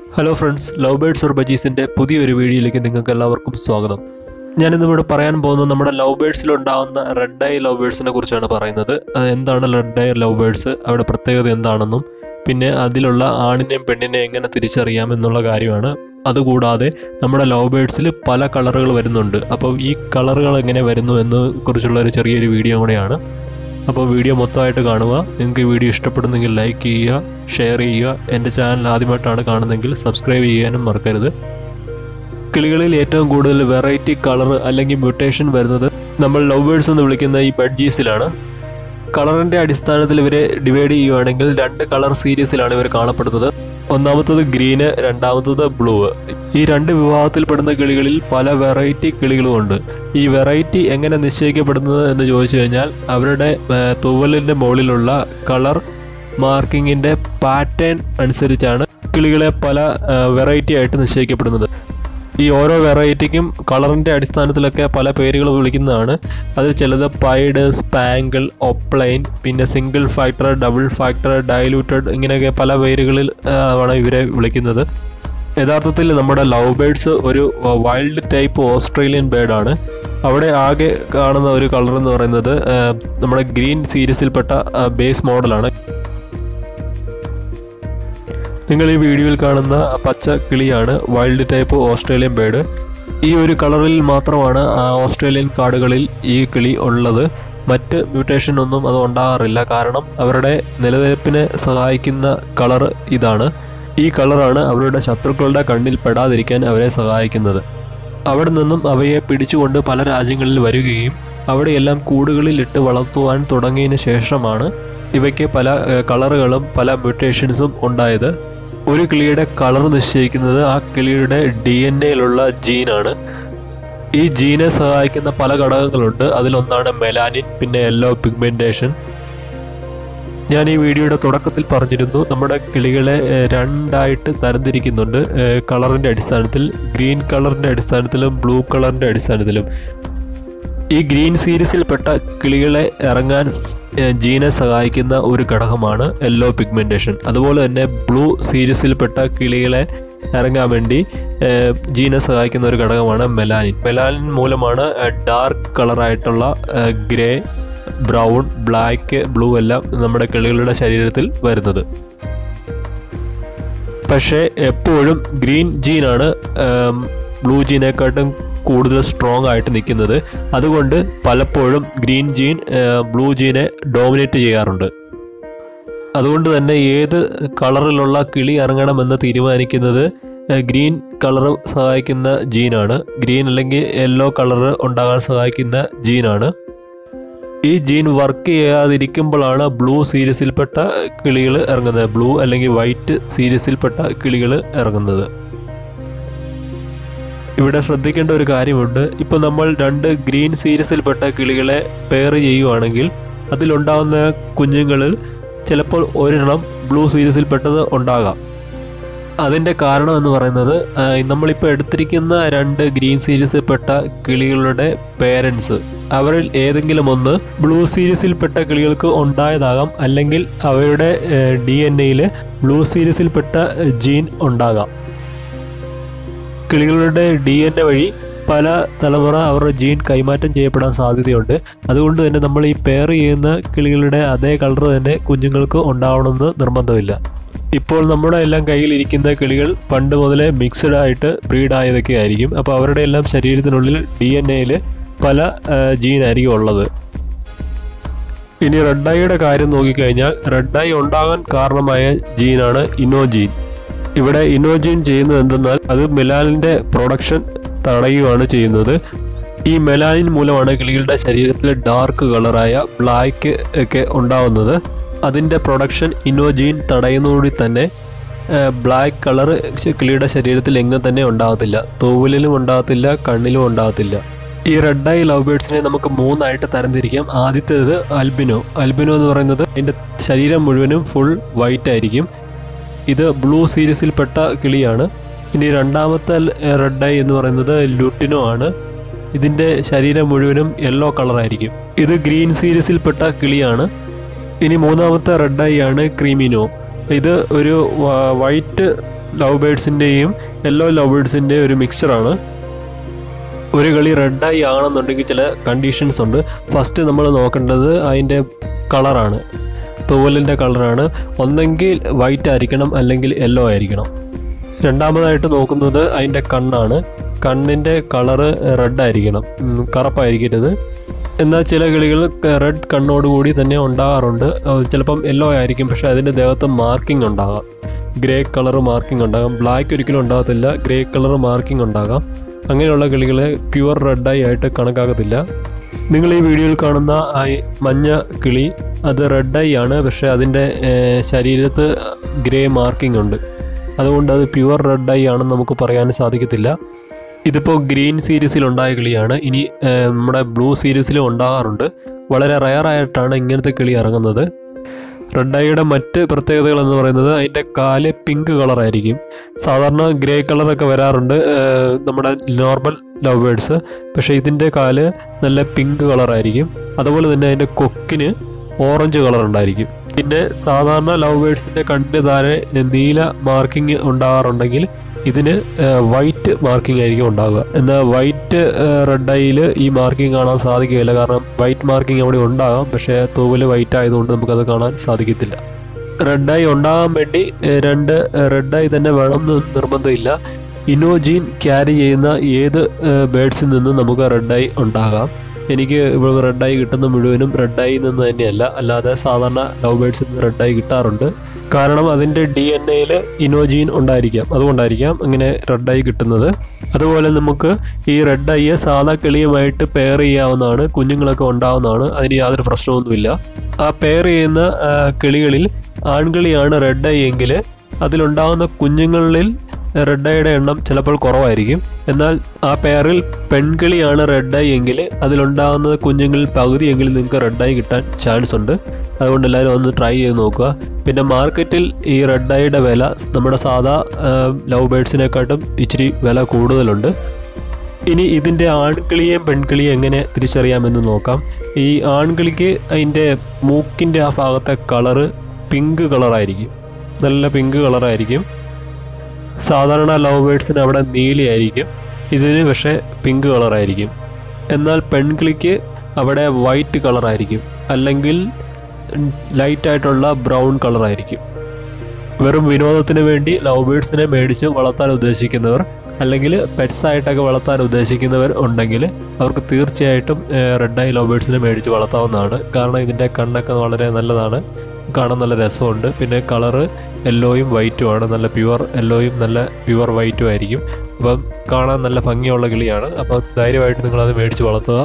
hello friends lovebirds or ബജീസിൻ്റെ പുതിയൊരു വീഡിയോയിലേക്ക് നിങ്ങൾക്ക് എല്ലാവർക്കും സ്വാഗതം ഞാനിന്നിവിടെ പറയാൻ പോകുന്നത് നമ്മുടെ ലവ് ബേർഡ്സിൽ ഉണ്ടാകുന്ന റെഡ് ഐ ലവ് ബേർഡ്സിനെ കുറിച്ചാണ് പറയുന്നത് അത് എന്താണ് റെഡ് ഐ ലവ് ബേർഡ്സ് അവരുടെ പ്രത്യേകത എന്താണെന്നും പിന്നെ അതിലുള്ള ആണിനെയും പെണ്ണിനെയും എങ്ങനെ തിരിച്ചറിയാം എന്നുള്ള കാര്യമാണ് അതുകൂടാതെ നമ്മുടെ ലവ് ബേർഡ്സിൽ പല കളറുകൾ വരുന്നുണ്ട് അപ്പോൾ ഈ കളറുകൾ എങ്ങനെ വരുന്നു എന്ന് കുറിച്ചുള്ള ഒരു ചെറിയൊരു വീഡിയോ കൂടെയാണ് അപ്പോൾ വീഡിയോ മൊത്തമായിട്ട് കാണുക നിങ്ങൾക്ക് ഈ വീഡിയോ ഇഷ്ടപ്പെടുന്നെങ്കിൽ ലൈക്ക് ചെയ്യുക ഷെയർ ചെയ്യുക എൻ്റെ ചാനൽ ആദ്യമായിട്ടാണ് കാണുന്നതെങ്കിൽ സബ്സ്ക്രൈബ് ചെയ്യാനും മറക്കരുത് കിളികളിൽ ഏറ്റവും കൂടുതൽ വെറൈറ്റി കളർ അല്ലെങ്കിൽ മ്യൂട്ടേഷൻ വരുന്നത് നമ്മൾ ലവ് ബേർഡ്സ് എന്ന് വിളിക്കുന്ന ഈ ബഡ്ജീസിലാണ് കളറിൻ്റെ അടിസ്ഥാനത്തിൽ ഇവരെ ഡിവൈഡ് ചെയ്യുകയാണെങ്കിൽ രണ്ട് കളർ സീരീസിലാണ് ഇവർ കാണപ്പെടുന്നത് ഒന്നാമത്തത് ഗ്രീന് രണ്ടാമത്തത് ബ്ലൂ ഈ രണ്ട് വിഭാഗത്തിൽപ്പെടുന്ന കിളികളിൽ പല വെറൈറ്റി കിളികളുമുണ്ട് ഈ വെറൈറ്റി എങ്ങനെ നിശ്ചയിക്കപ്പെടുന്നത് എന്ന് ചോദിച്ചു കഴിഞ്ഞാൽ അവരുടെ ഏർ, തൂവലിൻ്റെ മുകളിലുള്ള കളർ മാർക്കിങ്ങിൻ്റെ പാറ്റേൺ അനുസരിച്ചാണ് കിളികളെ പല വെറൈറ്റി ആയിട്ട് നിശ്ചയിക്കപ്പെടുന്നത് ഈ ഓരോ വെറൈറ്റിക്കും കളറിൻ്റെ അടിസ്ഥാനത്തിലൊക്കെ പല പേരുകൾ വിളിക്കുന്നതാണ് അതിൽ ചിലത് പൈഡ് സ്പാങ്കിൾ ഒപ്ലൈൻ പിന്നെ single factor double factor diluted ഇങ്ങനെയൊക്കെ പല പേരുകളിൽ ആ, ആണ് ഇവരെ വിളിക്കുന്നത് യഥാർത്ഥത്തിൽ നമ്മുടെ ലവ് ബേർഡ്സ് ഒരു വൈൽഡ് ടൈപ്പ് ഓസ്ട്രേലിയൻ ബേർഡാണ് അവിടെ ആകെ കാണുന്ന ഒരു കളർ എന്ന് പറയുന്നത് ആ, നമ്മുടെ ഗ്രീൻ സീരീസിൽപ്പെട്ട ബേസ് മോഡലാണ് നിങ്ങൾ ഈ വീഡിയോയിൽ കാണുന്ന പച്ച കിളിയാണ് വൈൽഡ് ടൈപ്പ് ഓസ്ട്രേലിയൻ ബേർഡ് ഈ ഒരു കളറിൽ മാത്രമാണ് ആ ഓസ്ട്രേലിയൻ കാടുകളിൽ ഈ കിളി ഉള്ളത് മറ്റ് മ്യൂട്ടേഷൻ ഒന്നും അത് ഉണ്ടാകാറില്ല കാരണം അവരുടെ നിലനിൽപ്പിനെ സഹായിക്കുന്ന കളർ ഇതാണ് ഈ കളറാണ് അവരുടെ ശത്രുക്കളുടെ കണ്ണിൽ പെടാതിരിക്കാൻ അവരെ സഹായിക്കുന്നത് അവിടെ നിന്നും അവയെ പിടിച്ചുകൊണ്ട് പല രാജ്യങ്ങളിൽ വരികയും അവിടെയെല്ലാം കൂടുകളിൽ ഇട്ട് വളർത്തുവാൻ തുടങ്ങിയതിന് ശേഷമാണ് ഇവയ്ക്ക് പല ഏഹ്, കളറുകളും പല മ്യൂട്ടേഷൻസും ഉണ്ടായത് ഒരു കിളിയുടെ കളർ നിശ്ചയിക്കുന്നത് ആ കിളിയുടെ ഡി എൻ എയിലുള്ള ജീനാണ് ഈ ജീനെ സഹായിക്കുന്ന പല ഘടകങ്ങളുണ്ട് അതിലൊന്നാണ് മെലാനിൻ പിന്നെ യെല്ലോ പിഗ്മെൻറ്റേഷൻ ഞാൻ ഈ വീഡിയോയുടെ തുടക്കത്തിൽ പറഞ്ഞിരുന്നു നമ്മുടെ കിളികളെ ഏഹ്, രണ്ടായിട്ട് തരംതിരിക്കുന്നുണ്ട് ഏഹ്, കളറിൻ്റെ അടിസ്ഥാനത്തിൽ ഗ്രീൻ കളറിൻ്റെ അടിസ്ഥാനത്തിലും ബ്ലൂ കളറിൻ്റെ അടിസ്ഥാനത്തിലും ഈ ഗ്രീൻ സീരീസിൽപ്പെട്ട കിളികളെ ഇറങ്ങാൻ സ്- ഏഹ് ജീനെ സഹായിക്കുന്ന ഒരു ഘടകമാണ് യെല്ലോ പിഗ്മെൻറ്റേഷൻ അതുപോലെ തന്നെ ബ്ലൂ സീരീസിൽപ്പെട്ട കിളികളെ ഇറങ്ങാൻ വേണ്ടി ഏഹ് ജീനെ സഹായിക്കുന്ന ഒരു ഘടകമാണ് മെലാനിൻ മെലാനിൻ മൂലമാണ് ഡാർക്ക് കളറായിട്ടുള്ള ഗ്രേ ബ്രൗൺ ബ്ലാക്ക് ബ്ലൂ എല്ലാം നമ്മുടെ കിളികളുടെ ശരീരത്തിൽ വരുന്നത് പക്ഷേ എപ്പോഴും ഗ്രീൻ ജീനാണ് ബ്ലൂ ജീനെക്കാട്ടും കൂടുതൽ സ്ട്രോങ് ആയിട്ട് നിൽക്കുന്നത് അതുകൊണ്ട് പലപ്പോഴും ഗ്രീൻ ജീൻ ബ്ലൂ ജീനെ ഡോമിനേറ്റ് ചെയ്യാറുണ്ട് അതുകൊണ്ട് തന്നെ ഏത് കളറിലുള്ള കിളി ഇറങ്ങണമെന്ന് തീരുമാനിക്കുന്നത് ഏഹ്, ഗ്രീൻ കളർ സഹായിക്കുന്ന ജീനാണ് ഗ്രീൻ അല്ലെങ്കിൽ യെല്ലോ കളർ ഉണ്ടാകാൻ സഹായിക്കുന്ന ജീനാണ് ഈ ജീൻ വർക്ക് ചെയ്യാതിരിക്കുമ്പോഴാണ് ബ്ലൂ സീരീസിൽപ്പെട്ട കിളികൾ ഇറങ്ങുന്നത് ബ്ലൂ അല്ലെങ്കിൽ വൈറ്റ് സീരീസിൽപ്പെട്ട കിളികൾ ഇറങ്ങുന്നത് ഇവിടെ ശ്രദ്ധിക്കേണ്ട ഒരു കാര്യമുണ്ട് ഇപ്പോൾ നമ്മൾ രണ്ട് ഗ്രീൻ സീരീസിൽപ്പെട്ട കിളികളെ പെയർ ചെയ്യുവാണെങ്കിൽ അതിലുണ്ടാകുന്ന കുഞ്ഞുങ്ങളിൽ ചിലപ്പോൾ ഒരെണ്ണം ബ്ലൂ സീരീസിൽപ്പെട്ടത് ഉണ്ടാകാം അതിൻ്റെ കാരണം എന്ന് പറയുന്നത് ആ, നമ്മളിപ്പോൾ എടുത്തിരിക്കുന്ന രണ്ട് ഗ്രീൻ സീരീസിൽപ്പെട്ട കിളികളുടെ പേരൻസ് അവരിൽ ഏതെങ്കിലും ഒന്ന് ബ്ലൂ സീരീസിൽപ്പെട്ട കിളികൾക്ക് ഉണ്ടായതാകാം അല്ലെങ്കിൽ അവയുടെ ഡി എൻ എയിൽ ബ്ലൂ സീരീസിൽപ്പെട്ട ജീൻ ഉണ്ടാകാം കിളികളുടെ ഡി എൻ എ വഴി പല തലമുറ അവരുടെ ജീൻ കൈമാറ്റം ചെയ്യപ്പെടാൻ സാധ്യതയുണ്ട് അതുകൊണ്ട് തന്നെ നമ്മൾ ഈ പെയർ ചെയ്യുന്ന കിളികളുടെ അതേ കളർ തന്നെ കുഞ്ഞുങ്ങൾക്ക് ഉണ്ടാവണമെന്ന് നിർബന്ധമില്ല ഇപ്പോൾ നമ്മുടെ എല്ലാം കയ്യിലിരിക്കുന്ന കിളികൾ പണ്ട് മുതലേ മിക്സഡ് ആയിട്ട് ബ്രീഡ് ആയതൊക്കെ ആയിരിക്കും അപ്പോൾ അവരുടെ എല്ലാം ശരീരത്തിനുള്ളിൽ ഡി എൻ എയിൽ പല ജീൻ ആയിരിക്കും ഉള്ളത് ഇനി റെഡ് ഐയുടെ കാര്യം നോക്കിക്കഴിഞ്ഞാൽ റെഡ് ഐ ഉണ്ടാകാൻ കാരണമായ ജീനാണ് ഇനോജീൻ ഇവിടെ ഇനോജീൻ ചെയ്യുന്നത് എന്തെന്നാൽ അത് മെലാനിൻ്റെ പ്രൊഡക്ഷൻ തടയുകയാണ് ചെയ്യുന്നത് ഈ മെലാനിൻ മൂലമാണ് കിളികളുടെ ശരീരത്തിൽ ഡാർക്ക് കളറായ ബ്ലാക്ക് ഒക്കെ ഉണ്ടാവുന്നത് അതിൻ്റെ പ്രൊഡക്ഷൻ ഇനോജീൻ തടയുന്നതോടെ തന്നെ ബ്ലാക്ക് കളർ കിളിയുടെ ശരീരത്തിൽ എങ്ങും തന്നെ ഉണ്ടാകത്തില്ല തൂവലിലും ഉണ്ടാകത്തില്ല കണ്ണിലും ഉണ്ടാകത്തില്ല ഈ റെഡ് ഐ ലവ് ബേർഡ്സിനെ നമുക്ക് മൂന്നായിട്ട് തരംതിരിക്കാം ആദ്യത്തേത് അൽബിനോ അൽബിനോ എന്ന് പറയുന്നത് അതിൻ്റെ ശരീരം മുഴുവനും ഫുൾ വൈറ്റ് ആയിരിക്കും ഇത് ബ്ലൂ സീരീസിൽപ്പെട്ട കിളിയാണ് ഇനി രണ്ടാമത്തെ റെഡ് ഐ എന്ന് പറയുന്നത് ലുട്ടിനോ ആണ് ഇതിൻ്റെ ശരീരം മുഴുവനും യെല്ലോ കളറായിരിക്കും ഇത് ഗ്രീൻ സീരീസിൽപ്പെട്ട കിളിയാണ് ഇനി മൂന്നാമത്തെ റെഡ് ഐ ആണ് ക്രീമിനോ ഇത് ഒരു വ- വൈറ്റ് ലവ് ബേഡ്സിൻ്റെയും യെല്ലോ ലവ് ബേഡ്സിൻ്റെയും ഒരു മിക്സറാണ് ഒരു കളി റെഡായി ആണെന്നുണ്ടെങ്കിൽ ചില കണ്ടീഷൻസ് ഉണ്ട് ഫസ്റ്റ് നമ്മൾ നോക്കേണ്ടത് അതിൻ്റെ കളറാണ് തൂവലിൻ്റെ കളറാണ് ഒന്നെങ്കിൽ വൈറ്റ് ആയിരിക്കണം അല്ലെങ്കിൽ യെല്ലോ ആയിരിക്കണം രണ്ടാമതായിട്ട് നോക്കുന്നത് അതിൻ്റെ കണ്ണാണ് കണ്ണിൻ്റെ കളറ് റെഡ് ആയിരിക്കണം ഉം, കറുപ്പായിരിക്കരുത് എന്നാൽ ചില കിളികൾ റെഡ് കണ്ണോടുകൂടി തന്നെ ഉണ്ടാകാറുണ്ട് അഹ് ചിലപ്പം യെല്ലോ ആയിരിക്കും പക്ഷേ അതിൻ്റെ ദേഹത്ത് മാർക്കിംഗ് ഉണ്ടാകാം ഗ്രേ കളർ മാർക്കിംഗ് ഉണ്ടാകാം ബ്ലാക്ക് ഒരിക്കലും ഉണ്ടാകത്തില്ല ഗ്രേ കളർ മാർക്കിംഗ് ഉണ്ടാകാം അങ്ങനെയുള്ള കിളികളെ പ്യുവർ റെഡായി ആയിട്ട് കണക്കാക്കത്തില്ല നിങ്ങൾ ഈ വീഡിയോയിൽ കാണുന്ന ആ ഈ മഞ്ഞ കിളി അത് റെഡായി ആണ് പക്ഷേ അതിൻ്റെ ഏർ, ശരീരത്ത് ഗ്രേ മാർക്കിംഗ് ഉണ്ട് അതുകൊണ്ട് അത് പ്യുവർ റെഡായി ആണെന്ന് നമുക്ക് പറയാൻ സാധിക്കത്തില്ല ഇതിപ്പോൾ ഗ്രീൻ സീരീസിൽ ഉണ്ടായ കിളിയാണ് ഇനി ഏർ, നമ്മുടെ ബ്ലൂ സീരീസിലും ഉണ്ടാകാറുണ്ട് വളരെ റയർ ആയിട്ടാണ് ഇങ്ങനത്തെ കിളി ഇറങ്ങുന്നത് റെഡ് ഐയുടെ മറ്റ് പ്രത്യേകതകൾ എന്ന് പറയുന്നത് അതിൻ്റെ കാല് പിങ്ക് കളറായിരിക്കും സാധാരണ ഗ്രേ കളറൊക്കെ വരാറുണ്ട് ഏർ, നമ്മുടെ നോർമൽ ലവ് ബേഡ്സ് പക്ഷേ ഇതിൻ്റെ കാല് നല്ല പിങ്ക് കളറായിരിക്കും അതുപോലെ തന്നെ അതിൻ്റെ കൊക്കിന് ഓറഞ്ച് കളർ ഉണ്ടായിരിക്കും പിന്നെ സാധാരണ ലവ് ബേഡ്സിൻ്റെ കണ്ണിന് താഴെ നീല മാർക്കിംഗ് ഉണ്ടാകാറുണ്ടെങ്കിൽ ഇതിന് വൈറ്റ് മാർക്കിംഗ് ആയിരിക്കും ഉണ്ടാവുക എന്നാൽ വൈറ്റ് റെഡ് ഐയിൽ ഈ മാർക്കിംഗ് കാണാൻ സാധിക്കുകയില്ല കാരണം വൈറ്റ് മാർക്കിംഗ് അവിടെ ഉണ്ടാകാം പക്ഷേ തൂവല് വൈറ്റ് ആയതുകൊണ്ട് നമുക്കത് കാണാൻ സാധിക്കത്തില്ല റെഡ് ഐ ഉണ്ടാകാൻ വേണ്ടി ഏഹ്, രണ്ട് റെഡ് ഐ തന്നെ വേണം എന്ന് നിർബന്ധമില്ല ഇനോജീൻ ക്യാരി ചെയ്യുന്ന ഏത് ബേഡ്സിൽ നിന്നും നമുക്ക് റെഡ് ഐ ഉണ്ടാകാം എനിക്ക് ഇവിടെ റെഡ് ഐ കിട്ടുന്ന മുഴുവനും റെഡ് ഐ നിന്ന് തന്നെയല്ല അല്ലാതെ സാധാരണ ലവ് ബേഡ്സിൽ നിന്ന് റെഡ് ഐ കിട്ടാറുണ്ട് കാരണം അതിൻ്റെ ഡി എൻ എയിൽ ഇനോജീൻ ഉണ്ടായിരിക്കാം അതുകൊണ്ടായിരിക്കാം അങ്ങനെ റെഡ് ഐ കിട്ടുന്നത് അതുപോലെ നമുക്ക് ഈ റെഡ് ഐയെ സാധാ കിളിയുമായിട്ട് പെയർ ചെയ്യാവുന്നതാണ് കുഞ്ഞുങ്ങളൊക്കെ ഉണ്ടാവുന്നതാണ് അതിന് യാതൊരു പ്രശ്നമൊന്നുമില്ല ആ പെയർ ചെയ്യുന്ന ആ, കിളികളിൽ ആൺകിളിയാണ് റെഡ് ഐ എങ്കിൽ അതിലുണ്ടാകുന്ന കുഞ്ഞുങ്ങളിൽ റെഡ് ഐയുടെ എണ്ണം ചിലപ്പോൾ കുറവായിരിക്കും എന്നാൽ ആ പെയറിൽ പെൺകിളിയാണ് റെഡ് ഐ എങ്കിൽ അതിലുണ്ടാകുന്ന കുഞ്ഞുങ്ങളിൽ പകുതിയെങ്കിലും നിങ്ങൾക്ക് റെഡ് ഐ കിട്ടാൻ ചാൻസ് ഉണ്ട് അതുകൊണ്ട് എല്ലാവരും ഒന്ന് ട്രൈ ചെയ്ത് നോക്കുക പിന്നെ മാർക്കറ്റിൽ ഈ റെഡ് ഐയുടെ വില നമ്മുടെ സാധാ ലവ് ബേഡ്സിനെക്കാട്ടും ഇച്ചിരി വില കൂടുതലുണ്ട് ഇനി ഇതിൻ്റെ ആൺകിളിയെയും പെൺകിളിയും എങ്ങനെ തിരിച്ചറിയാമെന്ന് നോക്കാം ഈ ആൺകിളിക്ക് അതിൻ്റെ മൂക്കിൻ്റെ ആ ഭാഗത്തെ കളറ് പിങ്ക് കളറായിരിക്കും നല്ല പിങ്ക് കളറായിരിക്കും സാധാരണ ലവ് ബേഡ്സിന് അവിടെ നീലയായിരിക്കും ഇതിന് പക്ഷേ പിങ്ക് കളറായിരിക്കും എന്നാൽ പെൺകിളിക്ക് അവിടെ വൈറ്റ് കളറായിരിക്കും അല്ലെങ്കിൽ ലൈറ്റായിട്ടുള്ള ബ്രൗൺ കളറായിരിക്കും വെറും വിനോദത്തിന് വേണ്ടി ലവ് ബേഡ്സിനെ മേടിച്ച് വളർത്താൻ ഉദ്ദേശിക്കുന്നവർ അല്ലെങ്കിൽ പെറ്റ്സ് ആയിട്ടൊക്കെ വളർത്താൻ ഉദ്ദേശിക്കുന്നവർ ഉണ്ടെങ്കിൽ അവർക്ക് തീർച്ചയായിട്ടും റെഡ് ഐ ലവ് ബേഡ്സിനെ മേടിച്ച് വളർത്താവുന്നതാണ് കാരണം ഇതിൻ്റെ കണ്ണൊക്കെ വളരെ നല്ലതാണ് കാണാൻ നല്ല രസമുണ്ട് പിന്നെ കളറ് യെല്ലോയും വൈറ്റും ആണ് നല്ല പ്യുവർ യെല്ലോയും നല്ല പ്യുവർ വൈറ്റും ആയിരിക്കും അപ്പം കാണാൻ നല്ല ഭംഗിയുള്ള കിളിയാണ് അപ്പോൾ ധൈര്യമായിട്ട് നിങ്ങളത് മേടിച്ച് വളർത്തുക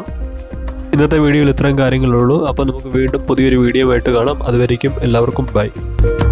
ഇന്നത്തെ വീഡിയോയിൽ ഇത്രയും കാര്യങ്ങളുള്ളൂ അപ്പോൾ നമുക്ക് വീണ്ടും പുതിയൊരു വീഡിയോ ആയിട്ട് കാണാം അതുവരേക്കും എല്ലാവർക്കും ബൈ